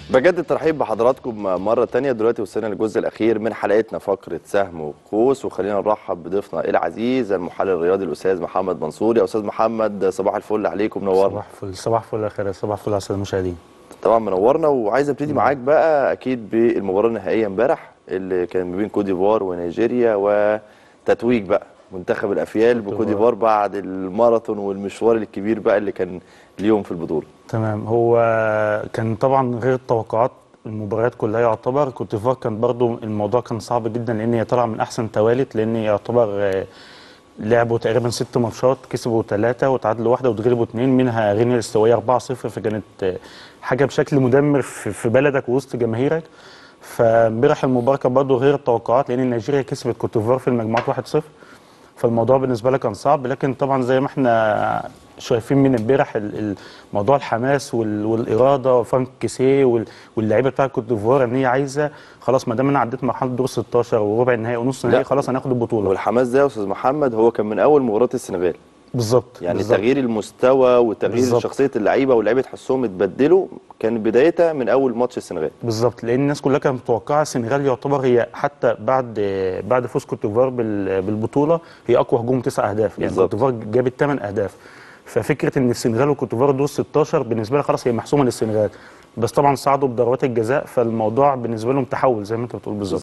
بجد الترحيب بحضراتكم مرة تانية دلوقتي وصلنا للجزء الأخير من حلقتنا فقرة سهم وقوس وخلينا نرحب بضيفنا العزيز المحلل الرياضي الأستاذ محمد منصور يا أستاذ محمد صباح الفل عليكم منورنا صباح الفل صباح الفل يا خير صباح الفل على الساده المشاهدين طبعا منورنا وعايز ابتدي معاك بقى أكيد بالمباراة النهائية امبارح اللي كان ما بين كوت ديفوار ونيجيريا وتتويج بقى منتخب الأفيال بكوت ديفوار بعد الماراثون والمشوار الكبير بقى اللي كان اليوم في البطولة تمام هو كان طبعا غير التوقعات المباريات كلها يعتبر كوت ديفوار كان برضو الموضوع كان صعب جدا لان هي طالعه من احسن توالت لان يعتبر آه، لعبوا تقريبا ست ماتشات كسبوا ثلاثه وتعادلوا واحده وتغلبوا اثنين منها غينيا الاستوائيه 4-0 فكانت آه، حاجه بشكل مدمر في في بلدك ووسط جماهيرك فامبارح المباراه كانت برضه غير التوقعات لان نيجيريا كسبت كوت ديفوار في المجموعات 1-0 فالموضوع بالنسبه لها كان صعب لكن طبعا زي ما احنا شايفين من امبارح ال- الموضوع الحماس وال- والاراده وفرانك كيسيه وال- واللعيبه بتاع كوت ديفوار ان هي عايزه خلاص ما دام انا عديت مرحله دور 16 وربع النهائي ونص النهائي لا. خلاص هناخد البطوله والحماس ده يا أستاذ محمد هو كان من أول مباراة السنغال بالظبط يعني بالظبط. تغيير المستوى وتغيير بالظبط. شخصيه اللعيبه واللعيبه تحسهم اتبدلوا كان بدايتها من اول ماتش السنغال بالظبط لان الناس كلها كانت متوقعه السنغال يعتبر هي حتى بعد بعد فوز كوت ديفوار بال- بالبطوله هي اقوى هجوم تسع اهداف يعني بالظبط. كوت ديفوار جابت ثمان اهداف ففكره ان السنغال وكوت ديفوار دور 16 بالنسبه لها خلاص هي محسومه للسنغال بس طبعا صعدوا بضربات الجزاء فالموضوع بالنسبه لهم تحول زي ما انت بتقول بالظبط